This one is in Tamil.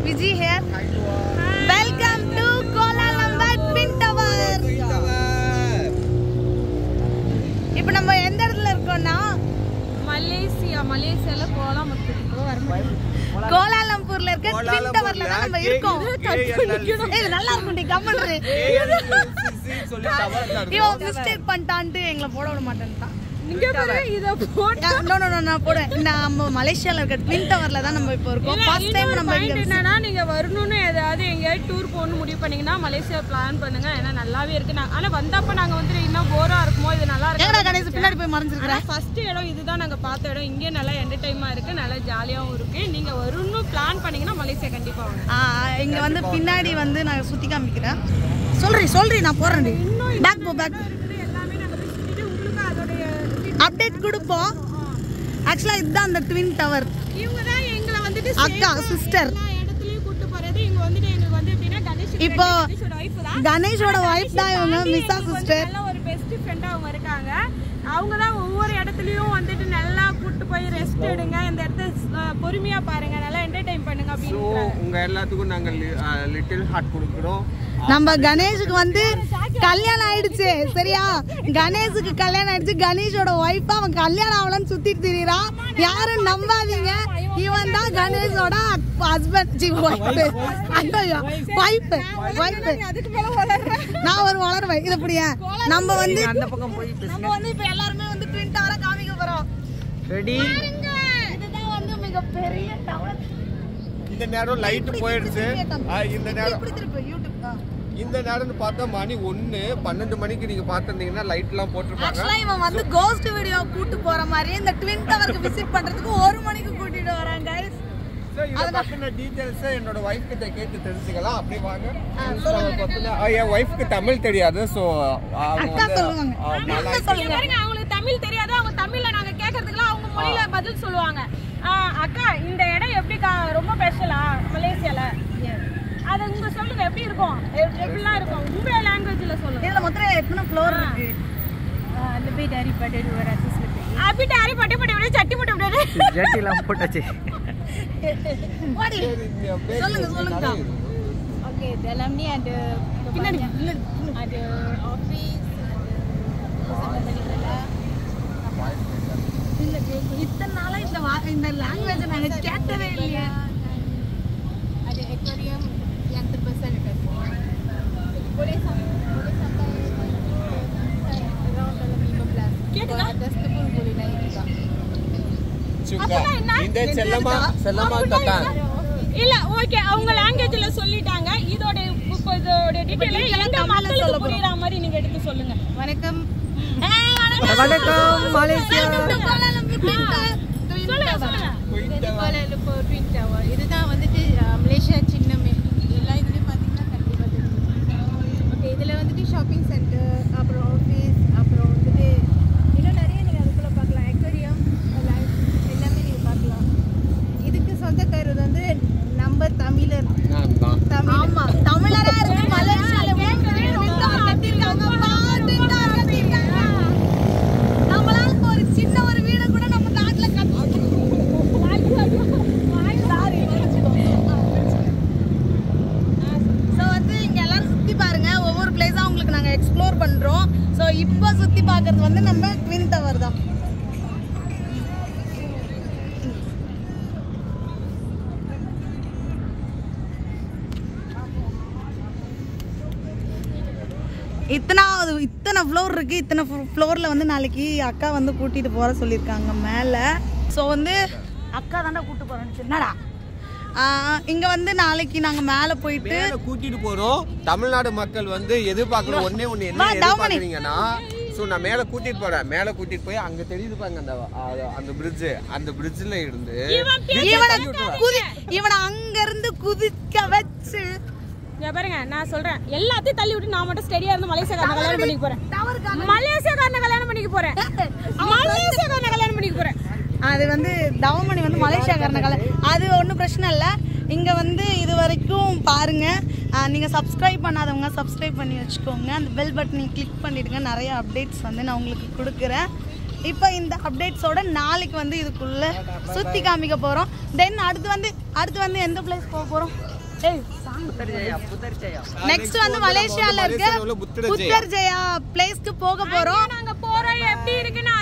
Viji here. Welcome to Kuala Lumpur Twin Tower. இப்போ நம்ம எந்த இடத்துல இருக்கோம்னா மலேசியா மலேசியால கோலாம் கோலாலம்பூர்ல இருக்க ட்வின் டவர்ல தான் நம்ம இருக்கோம் ஏய் நல்லா இருக்கும் டி கம்மன்று இவன் மிஸ்டேக் பண்ணிட்டான்ட்டு எங்களை போட விட மாட்டேன்ட்டான் இங்க பாரு இத போட்டு நோ நோ நோ நான் போடுவேன் நம்ம மலேசியால இருக்க ட்வின் டவர்ல தான் நம்ம இப்போ இருக்கோம் ஃபர்ஸ்ட் டைம் நம்ம இங்க பாயிண்ட் என்னன்னா நீங்க வரணும்னு ஏதாவது எங்கேயாவது டூர் போகணும்னு முடிவு பண்ணீங்கன்னா மலேசியா பிளான் பண்ணுங்க ஏன்னா நல்லாவே இருக்கு நான் ஆனா வந்தப்ப நாங்க வந்து இன்னும் போரா இருக்குமோ இது நல்லா இருக்கு எங்கடா கணேஷ் பின்னாடி போய் மறைஞ்சிருக்கிறேன் ஆனா ஃபர்ஸ்ட் இடம் இதுதான் நாங்க பார்த்த இடம் இங்கே நல்லா என்டர்டைமா இருக்கு நல்லா ஜாலியாவும் இருக்கு நீங்க வரணும்னு பிளான் பண்ணீங்கன்னா மலேசியா கண்டிப்பா வாங்க ஆ, இங்க வந்து பின்னாடி வந்து நான் சுத்தி காமிக்கிறேன் சொல்றி சொல்றி நான் போறேன் பேக் போ பேக் இருக்குது எல்லாமே நாங்க போய் சுத்திட்டு உங்களுக்கு அதோடைய அப்டேட் கொடுப்போம் ஆக்சுவலா இதுதான் அந்த ட்வின் டவர் இவங்க தான் எங்களை வந்துட்டு அக்கா சிஸ்டர் எல்லா இடத்துலயும் கூட்டு போறது இங்க வந்துட்டு எங்களுக்கு வந்து எப்படின்னா கணேஷ் இப்போ கணேஷோட ஒய்ஃப் தான் கணேஷோட ஒய்ஃப் தான் இவங்க மிஸ்ஸா எங்களுக்கு வந்து சிஸ்டர் நல்ல ஒரு பெஸ்ட் ஃப்ரெண்ட் அவங்க இருக்காங்க அவங்க தான் ஒவ்வொரு இடத்துலயும் வந்துட்டு நல்லா கூட்டு போய் ரெஸ்ட் எடுங்க இந்த இடத்த அஹ், பொறுமையா பாருங்க நல்லா என்டர்டைன் பண்ணுங்க ஸோ அப்படின்னு உங்க எல்லாத்துக்கும் நாங்க லிட்டில் ஹார்ட் கொடுக்குறோம் நம்ம கணேஷுக்கு வந்து கல்யாணம் ஆயிடுச்சு சரியா கணேஷுக்கு கல்யாணம் ஆயிடுச்சு கணேஷோட ஒய்ஃபா அவன் கல்யாணம் ஆகலன்னு சுத்திட்டு திரியறான் யாரும் நம்பாதீங்க இவன் தான் கணேஷோட ஹஸ்பண்ட் ஜி ஒய்ஃப் ஐயோ ஒய்ஃப் ஒய்ஃப் அதுக்கு மேல வளர்றேன் நான் ஒரு வளருவேன் இது அப்படியா நம்ம வந்து நம்ம வந்து இப்ப எல்லாருமே வந்து ட்வின் டவரா காமிக்க போறோம் ரெடி இதுதான் வந்து மிகப்பெரிய டவர் இந்த நேரம் லைட் போயிடுச்சு ஆ, இந்த நேரம் இப்படி திருப்பி யூடியூப் தான் இந்த நேரம்னு பார்த்தா மணி ஒன்று பன்னெண்டு மணிக்கு நீங்க பார்த்துருந்தீங்கன்னா லைட் எல்லாம் போட்டிருப்பாங்க ஆக்சுவலா இவன் வந்து கோஸ்ட் வீடியோ கூட்டு போற மாதிரி இந்த ட்வின் டவருக்கு விசிட் பண்றதுக்கு ஒரு மணிக்கு கூட்டிட்டு வராங்க guys. So, இதை பத்தின டீடைல்ஸ் என்னோட ஒய்ஃப் கிட்ட கேட்டு தெரிஞ்சுக்கலாம் அப்படியே வாங்க இன்ஸ்டாவை பத்தின ஆ, என் ஒய்ஃப்க்கு தமிழ் தெரியாது ஸோ அவங்க அக்கா வந்து சொல்லுவாங்க. ஆ, மலாய் இங்க பாருங்க அவங்களுக்கு தமிழ் தெரியாது அவங்க தமிழ்ல நாங்க கேக்குறதுக்குலாம் அவங்க மொழியில பதில் சொல்லுவாங்க ஆ, அக்கா இந்த இடம் எப்படிக்கா ரொம்ப ஸ்பெஷலா மலேசியால அது உங்க சொல்லுங்க எப்படி இருக்கும் எப்- எப்படிலாம் இருக்கும் உங்க லாங்குவேஜ்ல சொல்லுங்க இதுல மொத்தம் எத்தனை ஃப்ளோர் இருக்கு lebih daripada 200 lebih. Abi dari pada pada pada catti pada pada. ஜட்டிலாம் போட்டாச்சு வாடி. சொல்லுங்க சொல்லுங்க Okey, dalam ni ada பின்னாடி kebanyak- ada office, ada pusat pembelian இல்ல இத்தனை நாளா இந்த வா- இந்த லாங்குவேஜ் நாங்க கேட்டதே இல்லையே ada aquarium yang terbesar dekat sini. Boleh sampai boleh sampai around dalam 15. Kalau atas tu pun boleh naik juga. சுக்கா இந்த செல்லமா செல்லமா தட்டா இல்ல ஓகே அவங்க லாங்குவேஜ்ல சொல்லிட்டாங்க இதோட இப்போ இதோட டீடைல் எங்க மக்களுக்கு புரியுற மாதிரி நீங்க எடுத்து சொல்லுங்க வணக்கம் வணக்கம் மலேசியா சொல்லுங்க சொல்லுங்க இது கோலாலம்பூர் ட்வின் டவர் இதுதான் வந்துட்டு அஹ், மலேசியா சின்னமே எல்லா இதுலேயும் பார்த்தீங்கன்னா கண்டிப்பாக தெரியும் ஓகே இதில் வந்துட்டு ஷாப்பிங் சென்டர் அப்புறம் ஆஃபீஸ் அப்புறம் வந்துட்டு இன்னும் நிறைய நீங்கள் அதுக்குள்ளே பார்க்கலாம் aquarium லைஃப் எல்லாமே நீங்கள் பார்க்கலாம் இதுக்கு சொந்தக்காரர் வந்து நம்ம தமிழர் நான் தான் தமிழ் ஆமா தமிழரா இருக்கு மலேசியால விண்டோர் கட்டிருக்காங்க விண்டோர் கட்டிருக்காங்க நம்மளால ஒரு சின்ன ஒரு வீடு கூட நம்ம நாட்டுல கட்டி ஸோ வந்து இங்க எல்லாரும் சுத்தி பாருங்க ஒவ்வொரு பிளேஸா உங்களுக்கு நாங்க எக்ஸ்ப்ளோர் பண்றோம் ஸோ இப்போ சுத்தி பார்க்கிறது வந்து நம்ம ட்வின் டவர் தான் இத்தனாவது இத்தனை ஃப்ளோர் இருக்கு இத்தனை ஃப்ளோரில் வந்து நாளைக்கு அக்கா வந்து கூட்டிட்டு போற சொல்லியிருக்காங்க மேலே ஸோ வந்து அக்கா தாண்டா கூட்டு போறேன்னு என்னடா ஆஹ் இங்க வந்து நாளைக்கு நாங்க மேலே போயிட்டு மேல கூட்டிட்டு போறோம் தமிழ்நாடு மக்கள் வந்து எதிர்பார்க்கற ஒண்ணே ஒண்ணு என்ன வா, டவுமணி. எதிர்பார்க்கறீங்கன்னா சோ நான் மேல கூட்டிட்டு போறேன் மேல கூட்டிட்டு போய் அங்க தெரியுது பாருங்க அந்த அ- அந்த பிரிட்ஜ் அந்த பிரிட்ஜ்ல இருந்து bridge இவனை தள்ளி விட்டுருவேன். குதி இவனை அங்க இருந்து குதிக்க வச்சு இங்க பாருங்க நான் சொல்றேன் எல்லாத்தையும் தள்ளி விட்டு நான் மட்டும் ஸ்டெடியா இருந்து மலேசியாக்காரனை கல்யாணம் பண்ணிக்க போறேன் டவருக்கு மலேசியாக்காரனை கல்யாணம் பண்ணிக்க போறேன் மலேசியாக்காரனை கல்யாணம் பண்ணிக்க போறேன் அது வந்து தவமணி வந்து மலேசியாக்காரன கலை அது ஒன்றும் பிரச்சனை இல்லை இங்கே வந்து இது வரைக்கும் பாருங்கள் நீங்கள் சப்ஸ்கிரைப் பண்ணாதவங்க சப்ஸ்கிரைப் பண்ணி வச்சுக்கோங்க அந்த பெல் பட்டனை கிளிக் பண்ணிவிடுங்க நிறைய அப்டேட்ஸ் வந்து நான் உங்களுக்கு கொடுக்குறேன் இப்போ இந்த அப்டேட்ஸோட நாளைக்கு வந்து இதுக்குள்ளே சுற்றி காமிக்க போகிறோம் தென் அடுத்து வந்து அடுத்து வந்து எந்த பிளேஸ் போக போகிறோம் ஏய் Putrajaya Putrajaya next வந்து மலேசியால இருக்க மலேசியால உள்ள புத்தர் ஜெயா. புத்தர் ஜெயா பிளேஸ்க்கு போக போறோம் நாங்க போறோம் எப்படி இருக்குன்னு